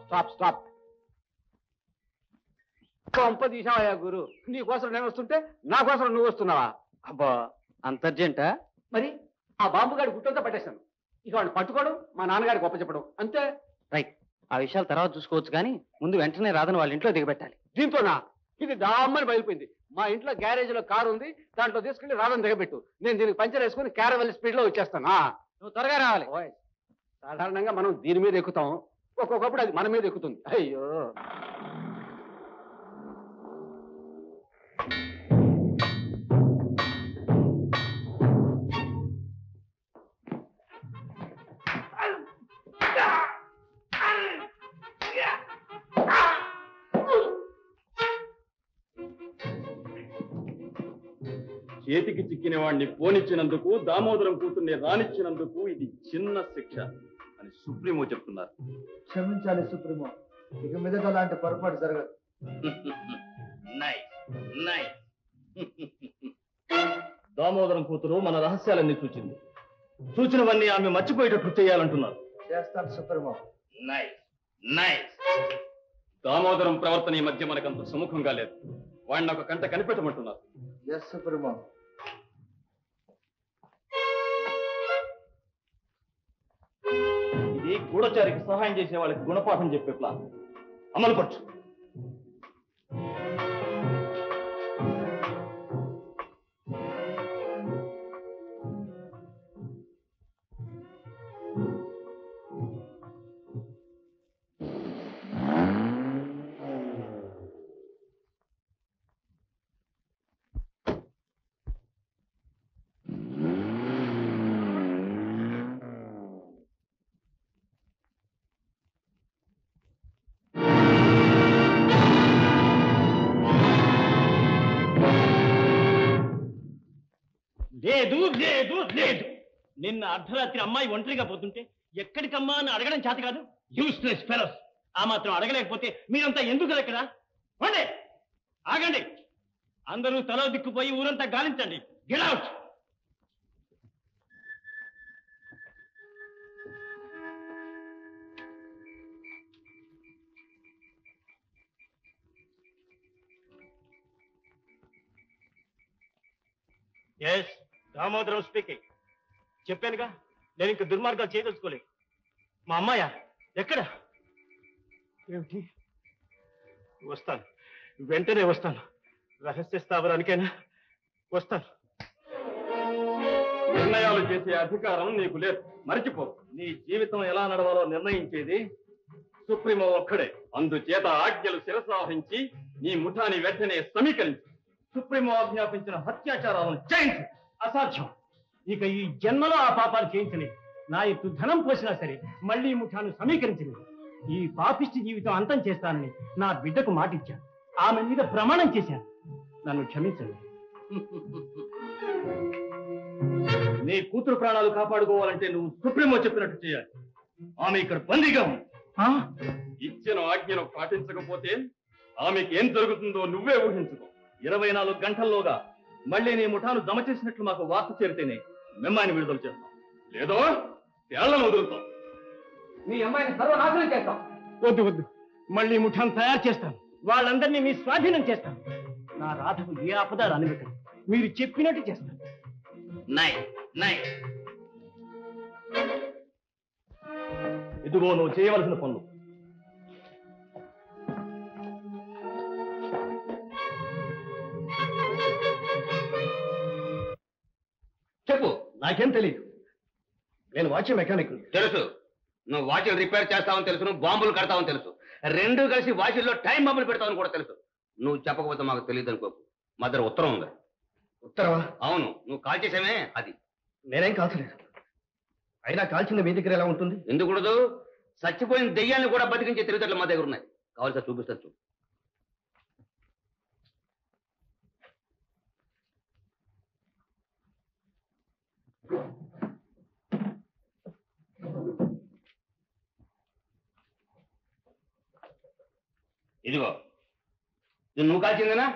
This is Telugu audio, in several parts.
స్టాప్ స్టాప్ కొంప తీసావయ్యా గురు నీ కోసం నేను వస్తుంటే నా కోసం నువ్వు వస్తున్నావా అబ్బా అంత అర్జెంటా మరి ఆ బాంబు గాడి గుట్టంతా పట్టేశాను ఇక వాడిని పట్టుకోవడం మా నాన్నగారికి గొప్ప చెప్పడం అంతే రైట్ ఆ విషయాలు తర్వాత చూసుకోవచ్చు కానీ ముందు వెంటనే రాదని వాళ్ళ ఇంట్లో దిగబెట్టాలి దీంతోనా ఇది డామ్మని బయలుపోయింది మా ఇంట్లో గ్యారేజ్ లో కారు ఉంది దాంట్లో తీసుకెళ్లి రాదని దిగబెట్టు నేను దీనికి పంచర్ వేసుకుని క్యారవెల్ స్పీడ్ లో వచ్చేస్తాను ఆ. నువ్వు త్వరగా రావాలి ఓయ్, సాధారణంగా మనం దీని మీద ఎక్కుతాం ఒక్కొక్కప్పుడు అది మన మీద ఎక్కుతుంది అయ్యో చేతికి చిక్కిన వాడిని పోనిచ్చినందుకు దామోదరం కూతుర్ని రానిచ్చినందుకు ఇది చిన్న శిక్ష అని సుప్రీమో చెప్తున్నారు క్షమించాలి సుప్రీమో ఇక మీదట అలాంటి పొరపాటు జరగదు నైస్ నైస్ దామోదరం కూతురు మన రహస్యాలన్నీ చూచింది చూచినవన్నీ ఆమె మర్చిపోయేటట్లు చేయాలంటున్నారు చేస్తాను సుప్రీమో నైస్ నైస్ దామోదరం ప్రవర్తన ఈ మధ్య మనకంత సుముఖంగా లేదు వాడిని ఒక కంట కనిపెట్టమంటున్నారు ఎస్ సుప్రీమో ఇది గూఢచారికి సహాయం చేసే వాళ్ళకి గుణపాఠం చెప్పే ప్లాన్ అమలు పరచు లేదు లేదు లేదు నిన్న అర్ధరాత్రి అమ్మాయి ఒంటరిగా పోతుంటే ఎక్కడికమ్మా అని అడగడం చేత కాదు యూస్లెస్ ఫెలోస్ ఆ మాత్రం అడగలేకపోతే మీరంతా ఎందుకు ఇక్కడ పోండి ఆగండి అందరూ తలో దిక్కుపోయి ఊరంతా గాలించండి get out yes Damodaram speaking చెప్పానుగా నేను ఇంక దుర్మార్గాలు చేయదలుచుకోలేదు మా అమ్మాయ ఎక్కడ ఏమిటి వస్తాను వెంటనే వస్తాను రహస్య స్థావరానికైనా వస్తాను నిర్ణయాలు చేసే అధికారం నీకు లేదు మరిచిపో నీ జీవితం ఎలా నడవాలో నిర్ణయించేది సుప్రీమో ఒక్కడే అందుచేత ఆజ్ఞలు శిరసావహించి నీ ముఠాని వెంటనే సమీకరించి సుప్రీమో ఆజ్ఞాపించిన హత్యాచారాలను చేయించు అసాధ్యం ఇక ఈ జన్మలో ఆ పాపాలు చేయించలేదు నా ఎత్తు ధనం పోసినా సరే మళ్ళీ ఈ ముఠాను సమీకరించలేదు ఈ పాపిష్టి జీవితం అంతం చేస్తానని నా బిడ్డకు మాటిచ్చాను ఆమె మీద ప్రమాణం చేశాను నన్ను క్షమించండి నీ కూతురు ప్రాణాలు కాపాడుకోవాలంటే నువ్వు సుప్రీమో చెప్పినట్టు చేయాలి ఆమె ఇక్కడ బందీగా ఉంది ఆ? ఇచ్చిన ఆజ్ఞను పాటించకపోతే ఆమెకి ఏం జరుగుతుందో నువ్వే ఊహించుకో ఇరవై నాలుగు గంటల్లోగా మళ్ళీ నీ ముఠాను జమ చేసినట్లు మాకు వార్త చేరితేనే మిమ్మాయిని విడుదల చేస్తాం లేదో తేళ్లను వదులుతాం మీ అమ్మాయిని సర్వనాశనం చేస్తాం వద్దు వద్దు మళ్ళీ ముఠాను తయారు చేస్తాను వాళ్ళందరినీ మీ స్వాధీనం చేస్తాను నా రాధకు ఏ ఆపద రానివ్వకండి మీరు చెప్పినట్టు చేస్తాను నై నై ఇదిగో నువ్వు చేయవలసిన పనులు చెప్పు నాకేం తెలియదు నేను వాచ్ మెకానిక్ తెలుసు నువ్వు వాచ్లు రిపేర్ చేస్తావని తెలుసు నువ్వు బాంబులు కడతావని తెలుసు రెండు కలిసి వాచ్ల్లో టైం బాంబులు పెడతావని కూడా తెలుసు నువ్వు చెప్పకపోతే మాకు తెలియదు అనుకో మా దగ్గర ఉత్తరం ఉంది ఉత్తరవా అవును నువ్వు కాల్ చేసామే అది నేనేం కాల్చలేదు అయినా కాల్చిన మీ దగ్గర ఎలా ఉంటుంది ఎందుకు కూడదు చచ్చిపోయిన దెయ్యాన్ని కూడా బతికించే తెలివితేటలు మా దగ్గర ఉన్నాయి కావాల్సి చూపిస్తాను చూడు ఇదిగో ఇది నువ్వు కాల్చిందేనా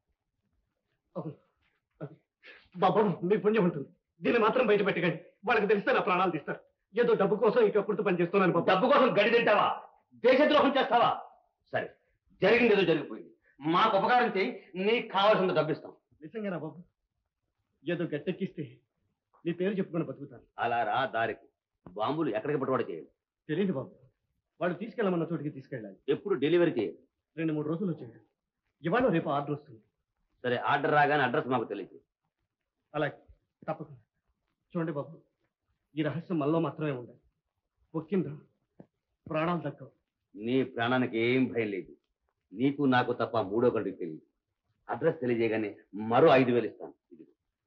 బాబు మీ పుణ్యం ఉంటుంది దీన్ని మాత్రం బయట పెట్టకండి వాళ్ళకి తెలిస్తే నా ప్రాణాలు తీస్తారు ఏదో డబ్బు కోసం ఇక పని చేస్తున్నాను బాబు డబ్బు కోసం గడి తింటావా దేశద్రోహం చేస్తావా సరే జరిగింది ఏదో జరిగిపోయింది మాకు ఉపకారం చేయి నీకు కావాల్సింది డబ్బిస్తాం నిజంగా బాబు ఏదో గట్టెక్కిస్తే నీ పేరు చెప్పుకొని బతుకుతాను అలా రా దారికి బాంబులు ఎక్కడికి పట్టుబడి చేయాలి తెలియదు బాబు వాడు తీసుకెళ్ళమన్న చోటికి తీసుకెళ్ళాలి ఎప్పుడు డెలివరీ చేయాలి రెండు మూడు రోజులు వచ్చాడు ఇవాళ రేపు ఆర్డర్ వస్తుంది సరే ఆర్డర్ రాగానే అడ్రస్ మాకు తెలియదు అలాగే తప్పకుండా చూడండి బాబు ఈ రహస్యం మనలో మాత్రమే ఉండాలి ముఖ్యంగా ప్రాణాలు దక్కవు నీ ప్రాణానికి ఏం భయం లేదు నీకు నాకు తప్ప మూడో కంటికి తెలియదు అడ్రస్ తెలియజేయగానే మరో ఐదు వేలు ఇస్తాను ఇదిగో.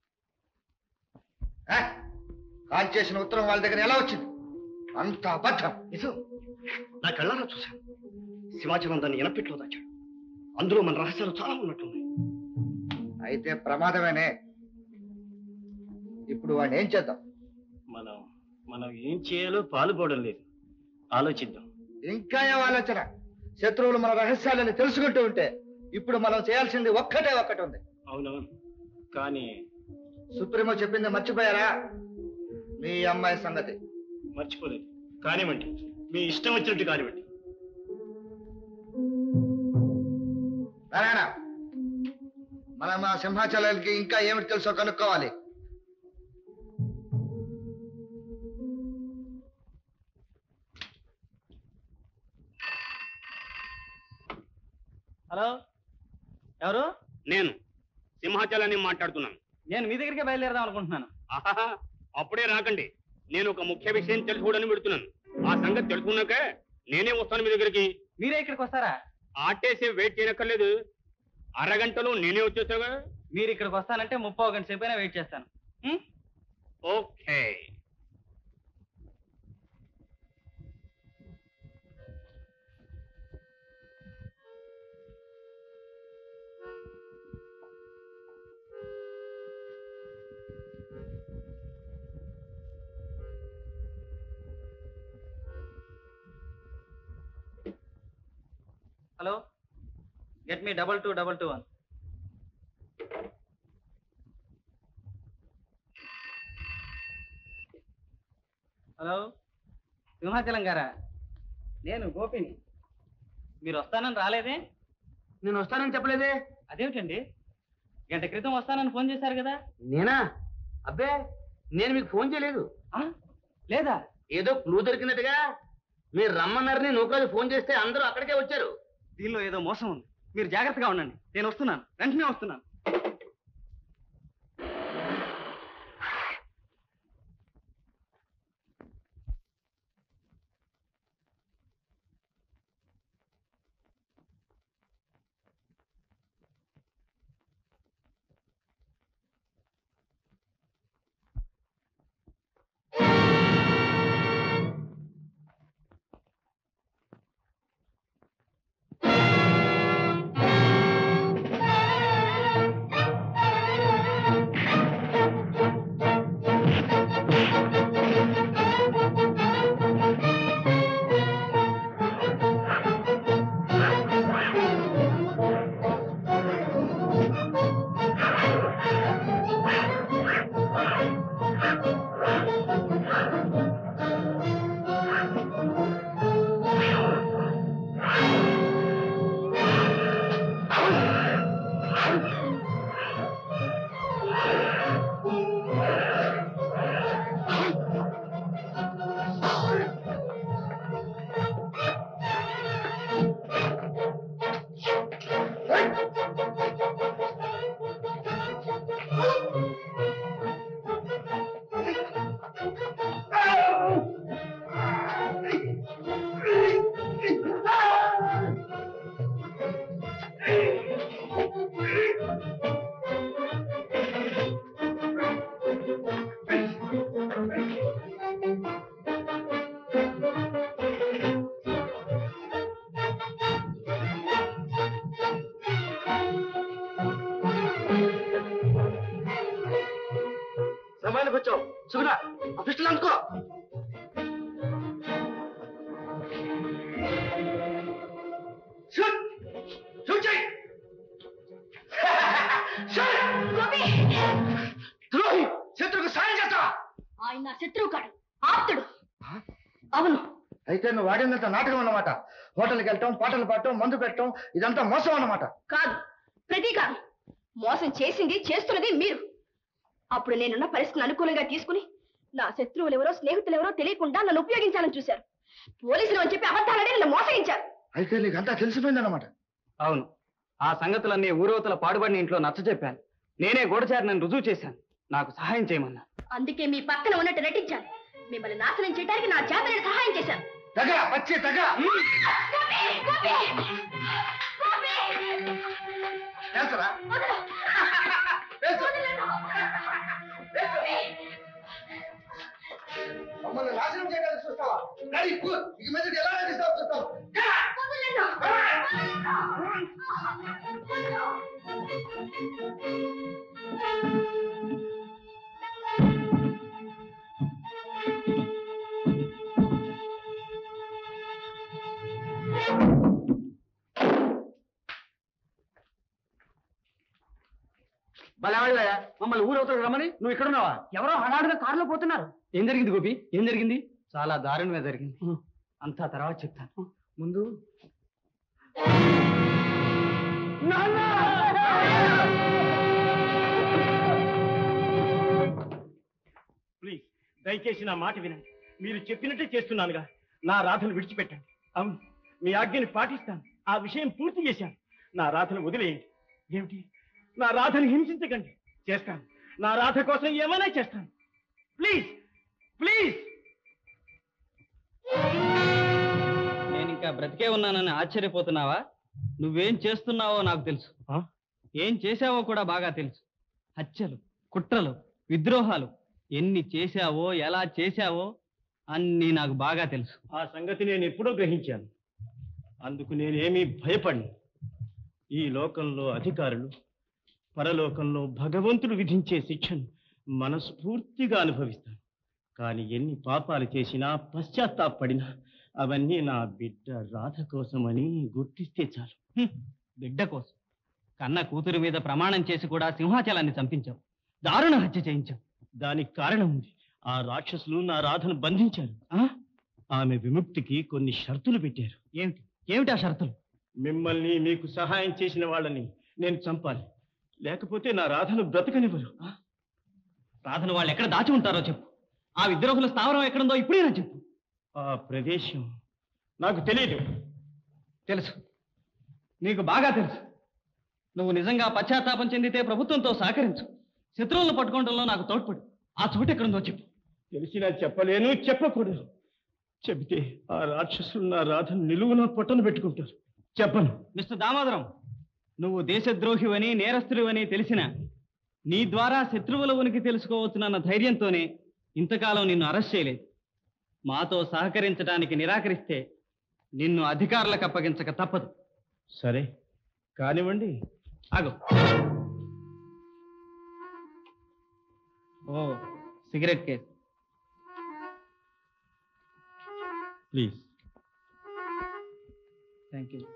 కాల్ చేసిన ఉత్తరం వాళ్ళ దగ్గర ఎలా వచ్చింది అంత అబద్ధం నిజం నా కళ్ళారా చూశాను సింహాచలం దాన్ని ఎనపెట్లో దాచాడు అందులో మన రహస్యాలు చాలా ఉన్నట్లున్నాయి అయితే ప్రమాదమేనే ఇప్పుడు వాడిని ఏం చేద్దాం మనం మనం ఏం చేయాలో పాలుపోవడం లేదు ఆలోచిద్దాం ఇంకా ఏం ఆలోచన శత్రువులు మన రహస్యాలని తెలుసుకుంటూ ఉంటే ఇప్పుడు మనం చేయాల్సింది ఒక్కటే ఒక్కటి ఉంది అవునవును కానీ సుప్రీమో చెప్పింది మర్చిపోయారా మీ అమ్మాయి సంగతి మర్చిపోలేదు కానివ్వండి మీ ఇష్టం వచ్చినట్టు కానివ్వండి నారాయణ మనం ఆ సింహాచలానికి ఇంకా ఏమిటి తెలుసో కనుక్కోవాలి హలో ఎవరు నేను సింహాచలాన్ని మాట్లాడుతున్నాను నేను మీ దగ్గరికి బయలుదేరదాం అనుకుంటున్నాను ఆహాహా, అప్పుడే రాకండి నేను ఒక ముఖ్య విషయం తెలుసుకోవడానికి పెడుతున్నాను ఆ సంగతి తెలుసుకున్నాక నేనే వస్తాను మీ దగ్గరికి మీరే ఇక్కడికి వస్తారా ఆటేసే వెయిట్ చేయనక్కర్లేదు అరగంటలో నేనే వచ్చేసాగా మీరు ఇక్కడికి వస్తానంటే ముప్పై గంట సేపు అయినా వెయిట్ చేస్తాను ఉం? Okay hello get me double two double two one hello Simhachalam గారా నేను గోపిని మీరు వస్తానని రాలేదే నేను వస్తానని చెప్పలేదే అదేమిటండి గంట క్రితం వస్తానని ఫోన్ చేశారు కదా నేనా అబ్బే నేను మీకు ఫోన్ చేయలేదు ఆ? లేదా ఏదో క్లూ దొరికినట్టుగా మీరు రమ్మన్నారని నువ్వు కాదు ఫోన్ చేస్తే అందరూ అక్కడికే వచ్చారు దీనిలో ఏదో మోసం ఉంది మీరు జాగ్రత్తగా ఉండండి నేను వస్తున్నాను వెంటనే వస్తున్నాను సమయానికి వచ్చావు సుగుణ ఆఫీస్లో అందుకో షూట్ షూట్ చేయి షూట్! ద్రోహి శత్రుకు సాయం చేస్తావా ఆయన శత్రువు కాడు ఆప్తుడు అవును అయితే నువ్వు వాడినంత నాటకం అన్నమాట హోటల్కి వెళ్ళటం పాటలు పాడటం మందు పెట్టడం ఇదంతా మోసం అన్నమాట కాదు ప్రతీకారం మోసం చేసింది చేస్తున్నది మీరు అప్పుడు నేనున్న పరిస్థితిని అనుకూలంగా తీసుకుని నా శత్రువులు ఎవరో స్నేహితులు ఎవరో తెలియకుండా నన్ను ఉపయోగించాలని చూశారు పోలీసులు అని చెప్పి అబద్ధాలని నన్ను మోసగించారు అయితే నీకు అంతా తెలిసిపోయిందన్నమాట అవును ఆ సంగతులన్నీ ఊరవతల పాడుబడిన ఇంట్లో నచ్చ చెప్పాను నేనే గూఢచారిని రుజువు చేశాను నాకు సహాయం చేయమన్నా అందుకే మీ పక్కన ఉన్నట్టు నటించాను మిమ్మల్ని నాశనం చేయడానికి నా చేత నేను సహాయం చేశాను తగ పచ్చి తగ గోపి! గోపి! గోపి! తెలుసరా వదలు! తెలుసు. వదలను! గోపి! మమ్మల్ని నాశనం చేయడానికి చూస్తావా రెడీ గుడ్ ఇక మీద ఎలా నటిస్తావు చూస్తావు వదలను! వదలను! భలేవాళ్ళయ్యా మమ్మల్ని ఊరవుతాడు రమ్మని నువ్వు ఇక్కడ ఉన్నావా ఎవరో హడాడుగా కారులో పోతున్నారు ఏం జరిగింది గోపి ఏం జరిగింది చాలా దారుణంగా జరిగింది అంతా తర్వాత చెప్తాను ముందు ప్లీజ్ దయచేసి నా మాట వినండి మీరు చెప్పినట్టే చేస్తున్నానుగా నా రాధను విడిచిపెట్టండి అవును మీ ఆజ్ఞని పాటిస్తాను ఆ విషయం పూర్తి చేశాను నా రాధను వదిలేయండి ఏమిటి నా రాధను హింసించకండి చేస్తాను నా రాధ కోసం ఏమైనా చేస్తాను ప్లీజ్ ప్లీజ్ నేను ఇంకా బ్రతికే ఉన్నానని ఆశ్చర్యపోతున్నావా నువ్వేం చేస్తున్నావో నాకు తెలుసు ఆ? ఏం చేశావో కూడా బాగా తెలుసు హత్యలు కుట్రలు విద్రోహాలు ఎన్ని చేశావో ఎలా చేశావో అన్నీ నాకు బాగా తెలుసు ఆ సంగతి నేను ఎప్పుడో గ్రహించాను అందుకు నేనేమీ భయపడను ఈ లోకంలో అధికారులు పరలోకంలో భగవంతుడు విధించే శిక్షను మనస్ఫూర్తిగా అనుభవిస్తాను కానీ ఎన్ని పాపాలు చేసినా పశ్చాత్తాపడినా అవన్నీ నా బిడ్డ రాధ కోసమని గుర్తిస్తే చాలు హ్మ్. బిడ్డ కోసం కన్న కూతురు మీద ప్రమాణం చేసి కూడా సింహాచలాన్ని చంపించావు దారుణ హత్య చేయించావు దానికి కారణం ఉంది ఆ రాక్షసులు నా రాధను బంధించారు ఆ? ఆమె విముక్తికి కొన్ని షరతులు పెట్టారు ఏమిటి ఏమిటి ఆ షరతులు మిమ్మల్ని మీకు సహాయం చేసిన వాళ్ళని నేను చంపాలి లేకపోతే నా రాధను బ్రతకనివ్వరు రాధను వాళ్ళు ఎక్కడ దాచి ఉంటారో చెప్పు ఆ విద్రోహుల స్థావరం ఎక్కడుందో ఇప్పుడేనా చెప్పు ఆ ప్రదేశం నాకు తెలియదు తెలుసు నీకు బాగా తెలుసు నువ్వు నిజంగా పశ్చాత్తాపం చెందితే ప్రభుత్వంతో సహకరించు శత్రువులను పట్టుకోవడంలో నాకు తోడ్పడు ఆ చోటు ఎక్కడుందో చెప్పు తెలిసినా చెప్పలేను చెప్పకూడదు చెబితే ఆ రాక్షసులు నా రాధను నిలువున పొట్టను పెట్టుకుంటారు చెప్పను మిస్టర్ దామోదరం నువ్వు దేశద్రోహివని నేరస్తుడివని తెలిసిన నీ ద్వారా శత్రువుల ఉనికి తెలుసుకోవచ్చునన్న ధైర్యంతోనే ఇంతకాలం నిన్ను అరెస్ట్ చేయలేదు మాతో సహకరించడానికి నిరాకరిస్తే నిన్ను అధికారులకు అప్పగించక తప్పదు సరే కానివ్వండి ఆగు ఓ cigarette case please thank you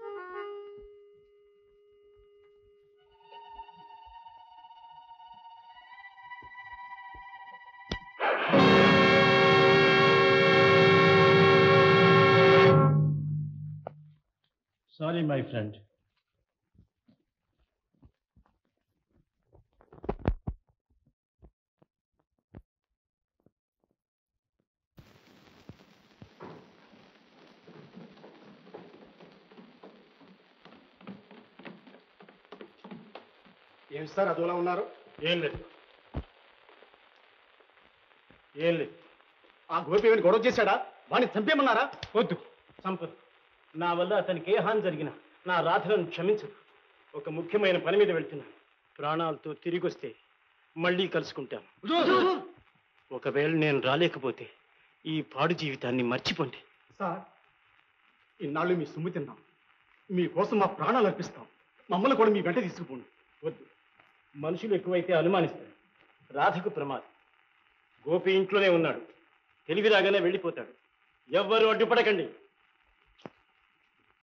sorry my friend ఏం సార్ అదోలా ఉన్నారు ఏం లేదు ఏం లేదు ఆ గోపి ఏమైనా గొడవ చేశాడా వాడిని చంపేమన్నారా వద్దు సంపద నా వల్ల అతనికి ఏ హాని జరిగినా నా రాధలను క్షమించదు ఒక ముఖ్యమైన పని మీద వెళ్తున్నాను ప్రాణాలతో తిరిగి వస్తే మళ్ళీ కలుసుకుంటాను ఒకవేళ నేను రాలేకపోతే ఈ పాడు జీవితాన్ని మర్చిపోండి సార్ ఇన్నాళ్ళు మీ సొమ్ము తిన్నాం మీకోసం మా ప్రాణాలు అర్పిస్తాం మమ్మల్ని కూడా మీ వెంట తీసుకుపోండి వద్దు మనుషులు ఎక్కువైతే అనుమానిస్తారు రాధకు ప్రమాదం గోపి ఇంట్లోనే ఉన్నాడు తెలివి రాగానే వెళ్ళిపోతాడు ఎవ్వరు అడ్డుపడకండి